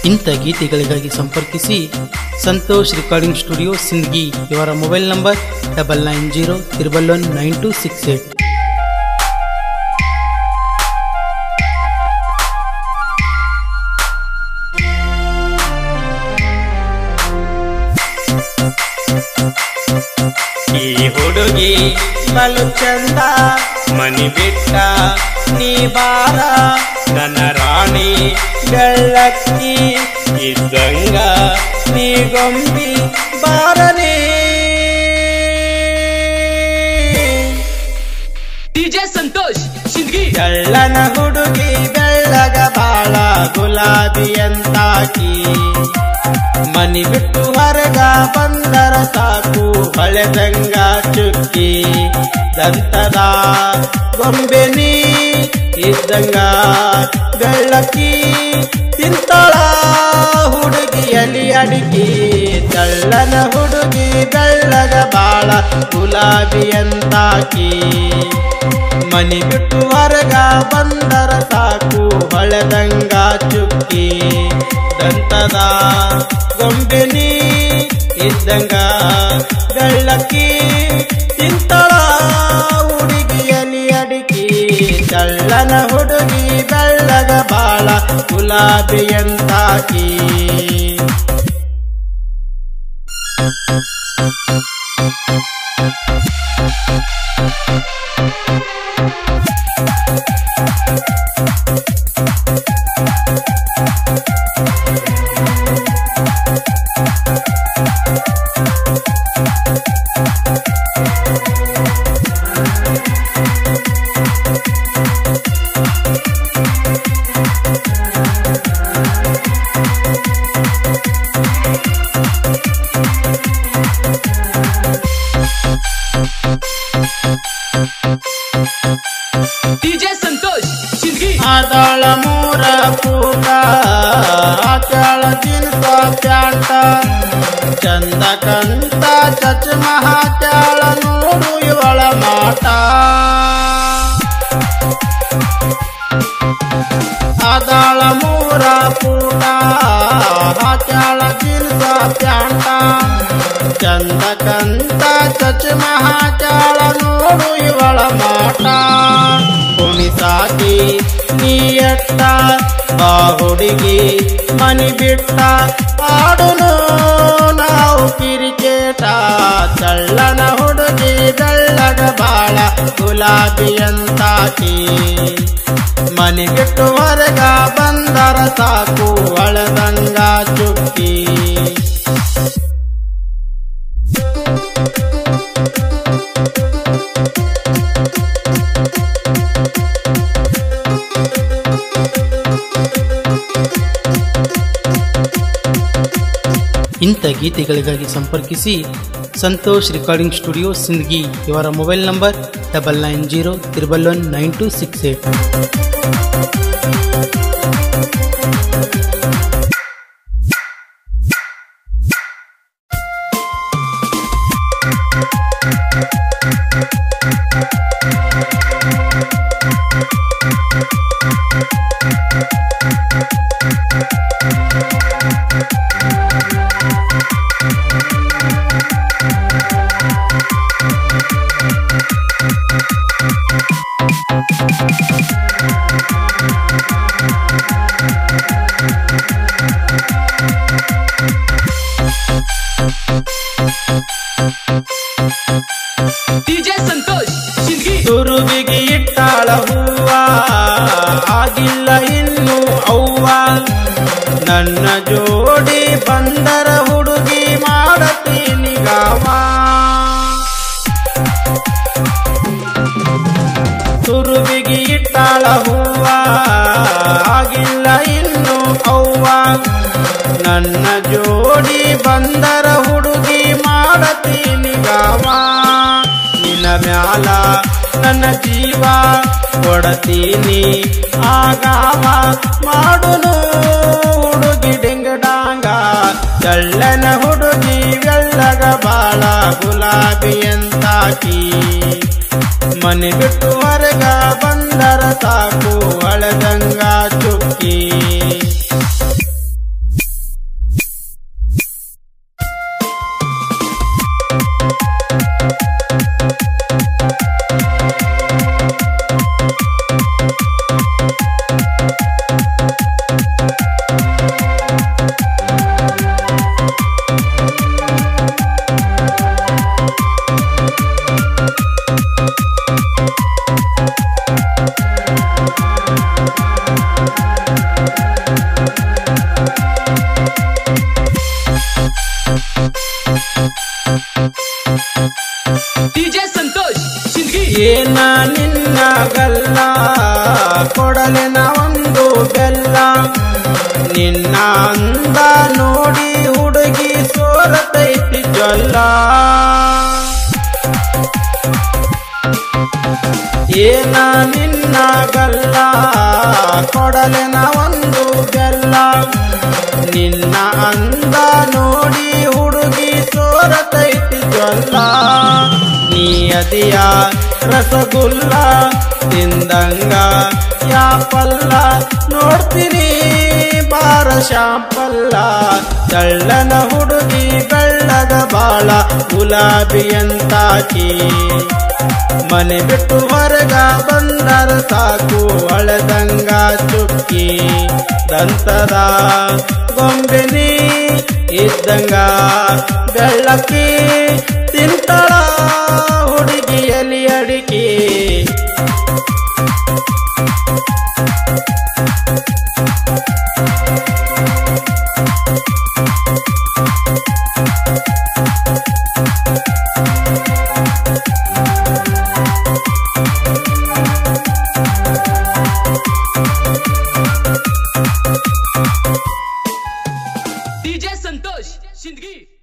ಇಂಥ ಗೀತೆಗಳಿಗಾಗಿ ಸಂಪರ್ಕಿಸಿ Santosh recording studio Sindagi ಇವರ mobile number double nine zero triple one nine two six eight ಈ ಹುಡುಗಿ ಬಲು ಚಂದ ಮನಿ ಬಿಟ್ಟ ನೀ ಬಾರ ನನ್ನ ರಾಣಿ ಬೆಳ್ಳಕ್ಕಿ ಇದ್ದಂಗ ನೀ ಗೊಂಬಿ ಬಾರನೇ ಡಿಜೆ ಸಂತೋಷ್ ಸಿಂದಗಿ ಕಳ್ಳನ ಹುಡುಗಿ ಬೆಳ್ಳಗ ಬಾಳ ಗುಲಾಬಿ ಅಂತಾಕಿ ಮನಿ ಬಿಟ್ಟು ಹೊರಗ ಬಂದರ ಸಾಕು ಹಳೆದಂಗ ಚುಕ್ಕಿ ದಂತದ ಗೊಂಬೆನಿ ಇದ್ದಂಗ ಬೆಳ್ಳಕ್ಕಿ ತಿಂತಳ ಹುಡುಗಿಯಲ್ಲಿ ಅಡಿಕೆ ಕಳ್ಳನ ಹುಡುಗಿ ಬೆಳ್ಳಗ ಬಾಳ ಗುಲಾಬಿ ಅಂತಾಕಿ ಮನಿ ಬಿಟ್ಟು ಹೊರಗ ಬಂದರ ಸಾಕು ಹೊಳೆದಂಗ ಚುಕ್ಕಿ ದಂತದ ಗೊಂಬೆನಿ ಇದ್ದಂಗ ಬೆಳ್ಳಕ್ಕಿ ತಿಂತಳ ಹುಡುಗಿಯಲಿ ಅಡಿಕಿ ಚಳ್ಳನ ಹುಡುಗಿ ಬೆಳ್ಳಗ ಬಾಳ ಗುಲಾಬಿ ಅಂತಾಕಿ ಡಿಜೆ ಸಂತೋಷ್ ಸಿಂದಗಿ ಆದಳ ಮೂರ ಪೂಟ ಆಚಾಳ ದಿನಸ ಪ್ಯಾಂಟ ಚಂದ ಕಂತ ಚಚಮ ಹಾಚಾಳ ನೋಡು ಇವಳ ಮಾಟ ಆದಾಳ ಮೂರ ಪೂಟ ಹಾಚಾಳ ದಿನಸ ಪ್ಯಾಂಟ ಚಂದ ಕಂತ ಚಚಮ ಹಾಚಾಳ ನೋಡು ಇವಳ ಮಾಟ ಕುಣಿಸಾಕಿ ನೀಯಟ್ಟ ಬಾ ಹುಡುಗಿ ಮನಿ ಬಿಟ್ಟ ಆಡುನು ನಾವು ಕಿರಿಕೇಟ ಚಳ್ಳನ ಹುಡುಗಿ ಬೆಳ್ಳಗ ಬಾಳ ಗುಲಾಬಿ ಅಂತಾಕಿ ಮನೆ ಬಿಟ್ಟು ಹೊರಗ ಬಂದರ ಸಾಕು ಒಳದಂಗ ಚುಕ್ಕಿ ಇಂಥ ಗೀತೆಗಳಿಗಾಗಿ ಸಂಪರ್ಕಿಸಿ ಸಂತೋಷ್ ರೆಕಾರ್ಡಿಂಗ್ ಸ್ಟುಡಿಯೋ ಸಿಂದಗಿ ಇವರ mobile number double nine zero triple one nine two six eight DJ Santosh Sindagi ತುರುವಿಗೆ ಇಟ್ಟಾಳ ಹೂವ ಆಗಿಲ್ಲ ಇನ್ನು ಅವ್ವ ನನ್ನ ಜೋಡಿ ಬಂದರ ಹುಡುಗಿ ಮಾಡತೀನಿ ಗಾವ ತುರುವಿಗೆ ಇಟ್ಟಾಳ ಹೂವ ಆಗಿಲ್ಲ ಇನ್ನು ಅವ್ವ ನನ್ನ ಜೋಡಿ ಬಂದರ ಹುಡುಗಿ ಮಾಡತೀನಿ ಗಾವ ನಿನ್ನ ಮ್ಯಾಲ ನನ್ನ ಜೀವ ಕೊಡತೀನಿ ಆಗಾವ ಮಾಡುನು ಹುಡುಗಿ ಡಿಂಗಡಾಂಗ ಚಳ್ಳನ ಹುಡುಗಿ ಬೆಳ್ಳಗ ಬಾಳ ಗುಲಾಬಿ ಅಂತಾಕಿ ಮನೆ ಬಿಟ್ಟು ಹೊರಗ ಬಂದರ ಸಾಕು ಅಳದಂಗ ಚುಕ್ಕಿ डीजे संतोष सिंदगी ಏನ ನಿನ್ನಗಲ್ಲ ಕೊಡಲಿನ ಒಂದು ಬೆಲ್ಲ ನಿನ್ನ ಅಂದ ನೋಡಿ ಹುಡುಗಿ ಸೋರತೈತಿ ಜೊಲ್ಲ ಏನ ನಿನ್ನಗಲ್ಲ ಕೊಡಲಿನ ಒಂದು ಬೆಲ್ಲ ನಿನ್ನ ಅಂದ ನೋಡಿ ಹುಡುಗಿ ಸೋರತೈತಿ ಜೊಲ್ಲ ನೀ ಅದಿಯ ರಸಗುಲ್ಲ ತಿಂದಂಗ ಯಾಪಲ್ಲ ನೋಡ್ತೀನಿ ಬಾರ ಶಾಂಪಲ್ಲ ತಳ್ಳನ ಹುಡುಗಿ ಬೆಳ್ಳದ ಬಾಳ ಗುಲಾಬಿಯಂತಾಕಿ ಮನೆ ಬಿಟ್ಟು ಹೊರಗ ಬಂದರ ಸಾಕು ಅಳದಂಗ ಚುಕ್ಕಿ ದಂತದ ಗೊಂಬೆನಿ ಇದ್ದಂಗ ಬೆಳ್ಳಕ್ಕಿ ತಿಂತಳ ಹುಡುಗಿಯಲ್ಲಿ ಅಡಿಕೆ डीजे संतोष सिंदगी